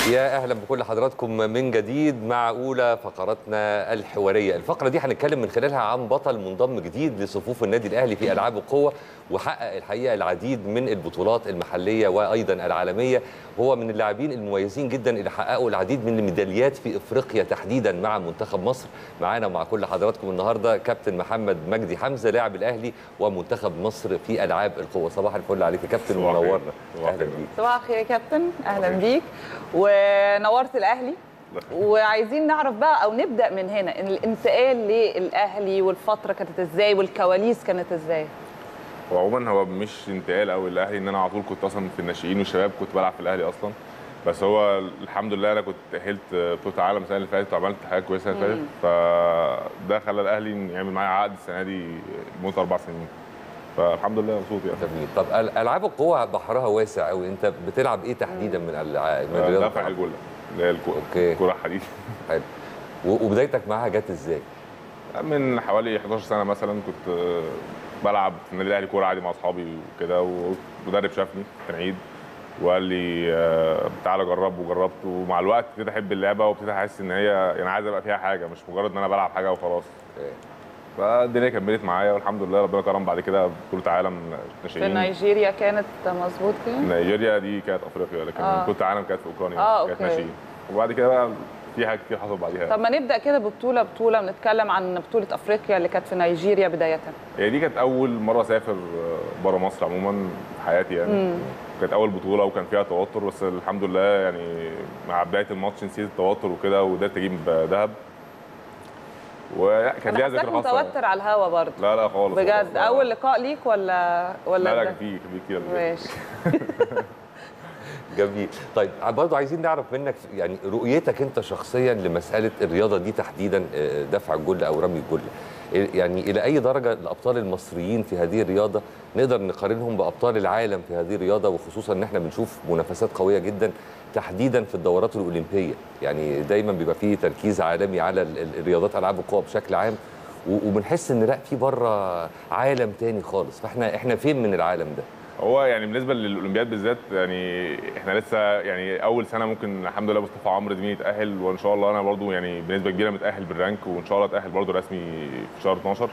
يا اهلا بكل حضراتكم من جديد مع اولى فقراتنا الحواريه، الفقره دي هنتكلم من خلالها عن بطل منضم جديد لصفوف النادي الاهلي في العاب القوه وحقق الحقيقه العديد من البطولات المحليه وايضا العالميه، هو من اللاعبين المميزين جدا اللي حققوا العديد من الميداليات في افريقيا تحديدا مع منتخب مصر، معانا ومع كل حضراتكم النهارده كابتن محمد مجدي حمزه لاعب الاهلي ومنتخب مصر في العاب القوه، صباح الفل عليك يا كابتن صباح الخير. ومنورنا صباح اهلا الخير. بيك صباح الخير يا كابتن اهلا بيك ونورت الاهلي وعايزين نعرف بقى او نبدا من هنا إن الانتقال للاهلي والفتره كانت ازاي والكواليس كانت ازاي وعموما هو مش انتقال قوي الاهلي ان انا على طول كنت اصلا في الناشئين والشباب كنت بلعب في الاهلي اصلا بس هو الحمد لله انا كنت تاهلت بطوله العالم السنه اللي فاتت وعملت حاجات كويسه السنه اللي فاتت فده خلى الاهلي يعمل معايا عقد السنه دي لمده اربع سنين فالحمد لله مبسوط يعني جميل طب ال- العاب القوه بحرها واسع قوي انت بتلعب ايه تحديدا من الع- من الرياضه دفع الجله اللي هي الكو- أوكي. الكره الحديد حلو و- وبدايتك معاها جت ازاي؟ من حوالي 11 سنه مثلا كنت آه، بلعب في النادي الاهلي كوره عادي مع اصحابي وكده ومدرب شافني كان عيد وقال لي آه، تعالى جرب وجربت ومع الوقت ابتديت احب اللعبه وابتديت احس ان هي يعني عايز ابقى فيها حاجه مش مجرد ان انا بلعب حاجه وخلاص إيه. فالدنيا كملت معايا والحمد لله ربنا كرم بعد كده بطوله عالم في ناشئين نيجيريا كانت مظبوط كده نيجيريا دي كانت افريقيا لكن آه. بطوله العالم كانت في اوكرانيا آه، كانت أوكي. ناشئين وبعد كده بقى في حاجات كتير حصلت بعديها طب ما نبدا كده ببطوله بطوله ونتكلم عن بطوله افريقيا اللي كانت في نيجيريا بدايه هي دي كانت اول مره اسافر بره مصر عموما في حياتي يعني كانت اول بطوله وكان فيها توتر بس الحمد لله يعني مع بدايه الماتش نسيت التوتر وكده وقدرت اجيب ذهب وكان انا ليها حاساك ذكرى خاصه متوتر على الهوا برضه لا لا خالص بجد خالص. اول لقاء ليك ولا ولا لا لا ده؟ كان في كان في كتير قبل كده. ماشي جميل طيب برضه عايزين نعرف منك يعني رؤيتك انت شخصيا لمساله الرياضه دي تحديدا آه، دفع الجله او رمي الجله إيه- يعني الى اي درجه الابطال المصريين في هذه الرياضه نقدر نقارنهم بابطال العالم في هذه الرياضه وخصوصا ان احنا بنشوف منافسات قويه جدا تحديدا في الدورات الاولمبيه يعني دايما بيبقى فيه تركيز عالمي على ال- ال- الرياضات العاب القوى بشكل عام و- وبنحس ان لا في بره عالم تاني خالص فاحنا احنا فين من العالم ده هو يعني بالنسبه للاولمبياد بالذات يعني احنا لسه يعني اول سنه ممكن الحمد لله مصطفى عمرو زميلي يتاهل وان شاء الله انا برضو يعني بنسبه كبيره متاهل بالرانك وان شاء الله اتاهل برضو رسمي في شهر 12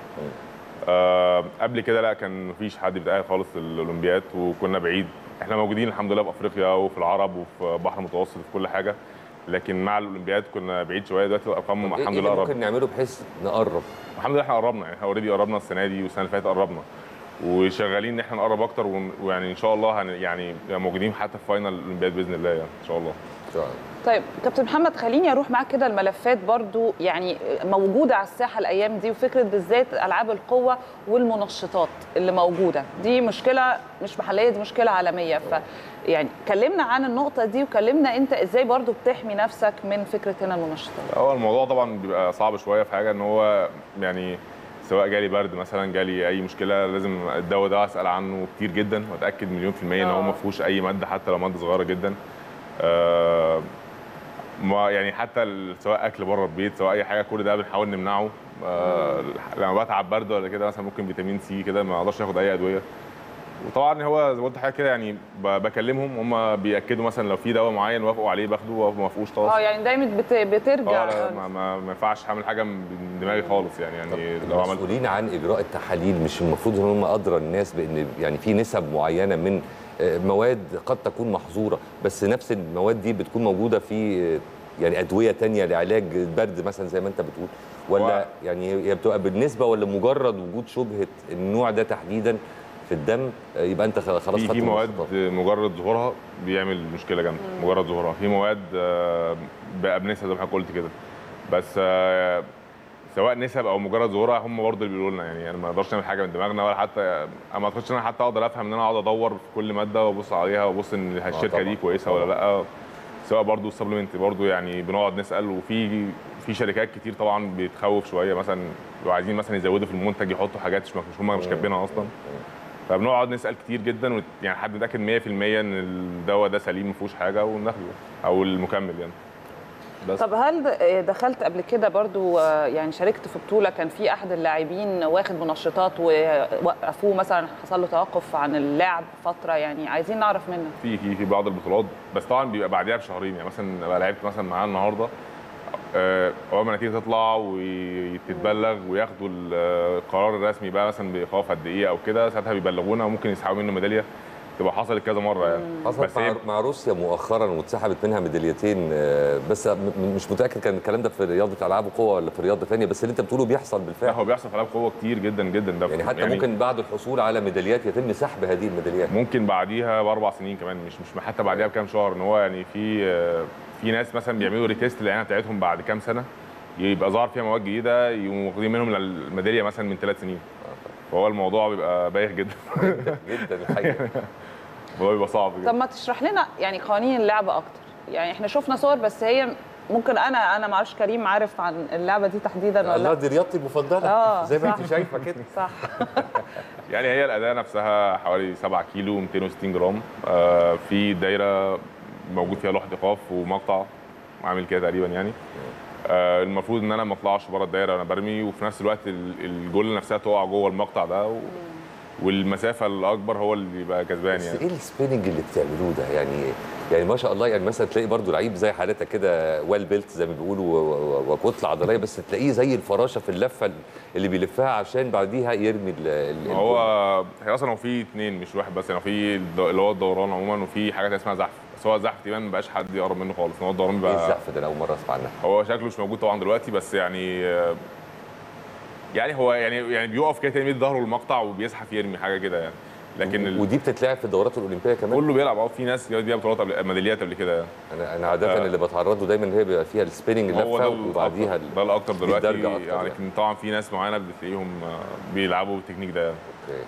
آه قبل كده لا كان مفيش حد بيتاهل خالص للاولمبياد وكنا بعيد احنا موجودين الحمد لله في افريقيا وفي العرب وفي بحر المتوسط في كل حاجه لكن مع الاولمبياد كنا بعيد شويه دلوقتي الارقام طب إيه- الحمد إيه لله اللي قربت ممكن نعمله بحيث نقرب الحمد لله احنا قربنا يعني احنا اوريدي قربنا السنه دي والسنه اللي فاتت قربنا وشغالين ان احنا نقرب اكتر ون- ويعني ان شاء الله هن يعني نبقى موجودين حتى في فاينل الاولمبياد باذن الله يعني ان شاء الله إن شاء الله. طيب كابتن محمد خليني اروح معاك كده الملفات برضو يعني موجوده على الساحه الايام دي وفكره بالذات العاب القوه والمنشطات اللي موجوده دي مشكله مش محليه دي مشكله عالميه ف يعني كلمنا عن النقطه دي وكلمنا انت ازاي برضو بتحمي نفسك من فكره هنا المنشطات هو الموضوع طبعا بيبقى صعب شويه في حاجه ان هو يعني سواء جالي برد مثلا جالي اي مشكله لازم الدواء ده اسال عنه كتير جدا واتاكد مليون في الميه ان هو آه. ما فيهوش اي ماده حتى لو ماده صغيره جدا آه ما يعني حتى ال- سواء اكل بره البيت سواء اي حاجه كل ده بنحاول نمنعه آه لما بتعب برد ولا كده مثلا ممكن فيتامين سي كده ما اقدرش اخد اي ادويه وطبعا هو زي ما قلت حاجه كده يعني ب- بكلمهم هم بياكدوا مثلا لو في دواء معين وافقوا عليه باخده وما وافقوش خلاص اه يعني دايما بت... بترجع اه لا ما, ما, ما ينفعش اعمل حاجه من دماغي خالص يعني يعني طب لو عملت المسؤولين عن اجراء التحاليل مش المفروض ان هم ادرى الناس بان يعني في نسب معينه من آه، مواد قد تكون محظوره بس نفس المواد دي بتكون موجوده في آه، يعني ادويه تانية لعلاج البرد مثلا زي ما انت بتقول ولا هو- يعني هي بتبقى بالنسبه ولا مجرد وجود شبهه النوع ده تحديدا في الدم آه، يبقى انت خلاص في خدت في مواد المواصفات. مجرد ظهورها بيعمل مشكله جامده مجرد ظهورها في مواد آه، بقى بنسب زي ما حضرتك قلت كده بس آه، سواء نسب او مجرد ظهورها هم برضه اللي بيقولوا لنا يعني انا ما اقدرش نعمل حاجه من دماغنا ولا حتى انا ما اعتقدش ان انا حتى اقدر افهم ان انا اقعد ادور في كل ماده وابص عليها وابص ان الشركه طبعاً. دي كويسه ولا لا سواء برضه السبلمنت برضه يعني بنقعد نسال وفي في شركات كتير طبعا بتخوف شويه مثلا لو عايزين مثلا يزودوا في المنتج يحطوا حاجات مش مش هم مش كاتبينها اصلا فبنقعد نسال كتير جدا ونت- يعني حد متاكد 100% ان الدواء ده سليم ما فيهوش حاجه وناخده او المكمل يعني بس طب هل د- دخلت قبل كده برضو آه، يعني شاركت في بطوله كان في احد اللاعبين واخد منشطات ووقفوه مثلا حصل له توقف عن اللعب فتره يعني عايزين نعرف منك في في في بعض البطولات بس طبعا بيبقى بعديها بشهرين يعني مثلا ابقى لعبت مثلا معاه النهارده آه، اول ما النتيجه تطلع وتتبلغ وياخدوا القرار الرسمي بقى مثلا بايقاف قد ايه او كده ساعتها بيبلغونا وممكن يسحبوا منه ميداليه تبقى حصلت كذا مره يعني حصلت بس هي مع, مع روسيا مؤخرا واتسحبت منها ميداليتين آه، بس م- م- مش متاكد كان الكلام ده في رياضه العاب القوه ولا في رياضه ثانيه بس اللي انت بتقوله بيحصل لا بالفعل هو بيحصل في العاب قوه كتير جدا جدا ده يعني حتى ممكن بعد الحصول على ميداليات يتم سحب هذه الميداليات ممكن بعديها باربع سنين كمان مش مش حتى بعديها بكام شهر ان هو يعني في آه، في ناس مثلا بيعملوا ريتيست للعينه بتاعتهم بعد كام سنه يبقى ظهر فيها مواد جديده يقوموا واخدين منهم الميداليه مثلا من ثلاث سنين فهو الموضوع بيبقى بايخ جدا جدا الحقيقه الموضوع بيبقى صعب طب جدا ما تشرح لنا يعني قوانين اللعبه اكتر يعني احنا شفنا صور بس هي ممكن انا انا ما اعرفش كريم عارف عن اللعبه دي تحديدا ولا الله لا دي رياضتي المفضله آه، زي ما صح. انت شايفه كده صح يعني هي الاداه نفسها حوالي 7 كيلو 260 جرام آه، في دايره موجود فيها لوحه ايقاف ومقطع عامل كده تقريبا يعني آه، المفروض ان انا ما اطلعش بره الدايره وانا برمي وفي نفس الوقت ال- الجول نفسها تقع جوه المقطع ده و... والمسافه الاكبر هو اللي يبقى كسبان بس يعني ايه السبيننج اللي بتعملوه ده يعني يعني ما شاء الله يعني مثلا تلاقي برضو لعيب زي حالتك كده ويل بيلت زي ما بيقولوا و- و- وكتله عضليه بس تلاقيه زي الفراشه في اللفه اللي بيلفها عشان بعديها يرمي ال- ال- ما هو هي اصلا هو في اثنين مش واحد بس يعني في الد- اللي هو الدوران عموما وفي حاجات اسمها زحف بس هو الزحف تقريبا ما بقاش حد يقرب منه خالص إن هو الدوران ايه بيبقى الزحف ده انا اول مره اسمع عنها هو شكله مش موجود طبعا دلوقتي بس يعني يعني هو يعني يعني بيقف كده يمد ظهره المقطع وبيزحف يرمي حاجه كده يعني لكن ال... ودي بتتلعب في الدورات الاولمبيه كمان كله بيلعب اه في ناس بيها بطولات قبل ميداليات قبل كده يعني. انا انا عاده آه. اللي بتعرض له دايما اللي هي بيبقى فيها السبيننج هو اللفه ده وبعديها الأكتر- ده الاكتر دلوقتي الدرجة أكتر يعني يعني. لكن طبعا في ناس معينه بتلاقيهم آه، بيلعبوا بالتكنيك ده يعني. أوكي.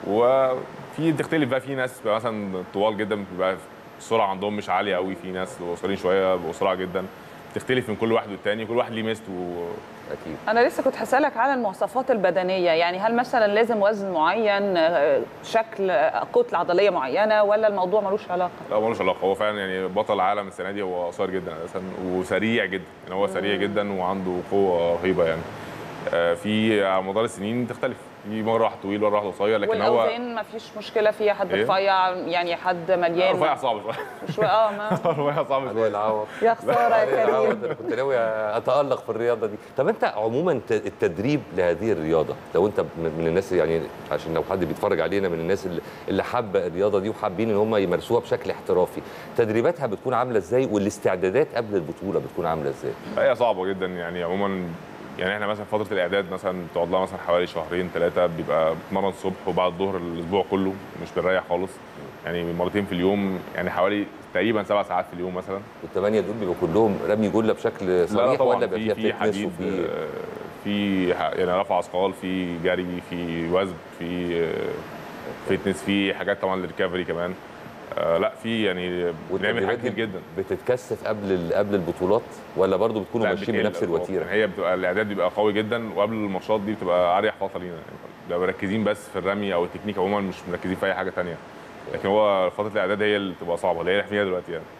وفي بتختلف بقى في ناس بقى مثلا طوال جدا بيبقى السرعه عندهم مش عاليه قوي في ناس قصيرين شويه بيبقوا سرعه جدا بتختلف من كل واحد والتاني كل واحد ليه ميزته اكيد انا لسه كنت هسالك على المواصفات البدنيه يعني هل مثلا لازم وزن معين آه، شكل آه، كتله عضليه معينه ولا الموضوع ملوش علاقه لا ملوش علاقه هو فعلا يعني بطل العالم السنه دي هو قصير جدا اساسا وسريع جدا يعني هو سريع جدا وعنده قوه رهيبه يعني آه، في على مدار السنين تختلف في مره واحد طويل مره واحد قصير لكن هو والاوزان ما فيش مشكله فيها حد إيه؟ رفيع يعني حد مليان رفيع صعب شويه شويه اه ما رفيع صعب علي شويه العوض يا خساره علي يا العوض كريم انا كنت ناوي اتالق في الرياضه دي طب انت عموما ت- التدريب لهذه الرياضه لو انت من من الناس يعني عشان لو حد بيتفرج علينا من الناس اللي- اللي حابه الرياضه دي وحابين ان هم يمارسوها بشكل احترافي تدريباتها بتكون عامله ازاي والاستعدادات قبل البطوله بتكون عامله ازاي هي صعبه جدا يعني عموما يعني احنا مثلا فتره الاعداد مثلا بتقعد لها مثلا حوالي شهرين ثلاثه بيبقى بتمرن الصبح وبعد الظهر الاسبوع كله مش بنريح خالص يعني مرتين في اليوم يعني حوالي تقريبا سبع ساعات في اليوم مثلا والثمانيه دول بيبقوا كلهم رمي جله بشكل لا صريح طبعا ولا بيبقى في فيها في فتنس حديد وفي آه، في ح- يعني رفع اثقال في جري في وزن في آه، فتنس في حاجات طبعا للريكفري كمان آه، لا في يعني بنعمل والتدريبات حاجات دي كتير جدا بتتكثف قبل ال- قبل البطولات ولا برضو بتكونوا لا، ماشيين بتقل بنفس الأسواق. الوتيره يعني هي بتبقى الاعداد بيبقى قوي جدا وقبل الماتشات دي بتبقى اريح فتره لينا يعني بنبقى مركزين بس في الرمي او التكنيك عموما مش مركزين في اي حاجه تانية لكن هو فتره الاعداد هي اللي بتبقى صعبه اللي هي احنا فيها دلوقتي يعني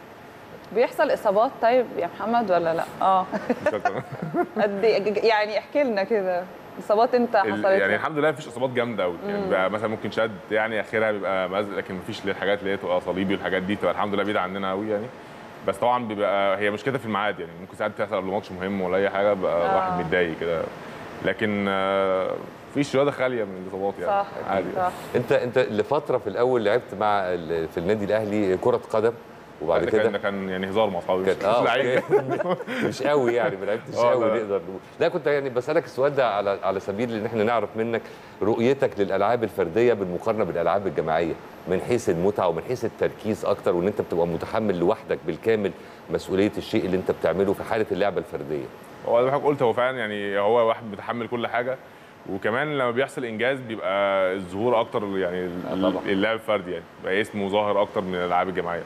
بيحصل اصابات طيب يا محمد ولا لا اه مش أكتر. قد إيه؟ يعني احكي لنا كده اصابات انت ال- حصلت يعني لك. الحمد لله مفيش اصابات جامده قوي يعني بيبقى مثلا ممكن شد يعني اخرها بيبقى مزق لكن مفيش اللي الحاجات اللي هي تبقى صليبي والحاجات دي تبقى الحمد لله بعيده عننا قوي يعني بس طبعا بيبقى هي مشكلتها في الميعاد يعني ممكن ساعات تحصل قبل ماتش مهم ولا اي حاجه بقى آه. واحد متضايق كده لكن آه، مفيش رياضه خاليه من الاصابات يعني صح عادي صح انت انت لفتره في الاول لعبت مع ال- في النادي الاهلي كره قدم وبعد ده كان كده ده كان يعني هزار مع اصحابي كان مش اه لعيب. أوكي. مش قوي يعني ما لعبتش آه، قوي لا. نقدر نقول لا كنت يعني بسالك السؤال ده على على سبيل ان احنا نعرف منك رؤيتك للالعاب الفرديه بالمقارنه بالالعاب الجماعيه من حيث المتعه ومن حيث التركيز اكتر وان انت بتبقى متحمل لوحدك بالكامل مسؤوليه الشيء اللي انت بتعمله في حاله اللعبه الفرديه هو زي ما حضرتك قلت هو فعلا يعني هو واحد بيتحمل كل حاجه وكمان لما بيحصل انجاز بيبقى الظهور اكتر يعني آه طبعا. اللعب الفردي يعني بقى اسمه ظاهر اكتر من الالعاب الجماعيه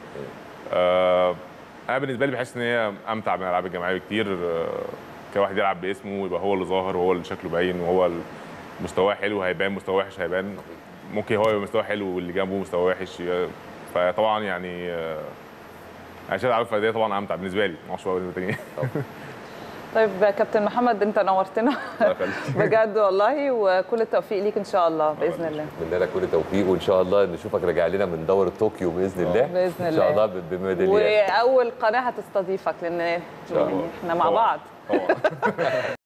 آه انا بالنسبه لي بحس ان هي امتع من الالعاب الجماعيه بكتير آه كواحد يلعب باسمه يبقى هو اللي ظاهر وهو اللي شكله باين وهو ال- مستواه حلو هيبان مستواه وحش هيبان ممكن هو يبقى مستواه حلو واللي جنبه مستواه وحش فطبعا يعني آه، انا شايف الالعاب الفرديه طبعا امتع بالنسبه لي ما اعرفش بقى بالنسبه للتانيين طيب كابتن محمد انت نورتنا الله يخليك. بجد والله وكل التوفيق ليك ان شاء الله باذن الله اتمنى لك كل توفيق وان شاء الله نشوفك راجع لنا من دوره طوكيو باذن الله بإذن ان شاء الله. الله ب- بميداليات واول قناه هتستضيفك لان يعني الله. احنا مع طبعاً. بعض طبعا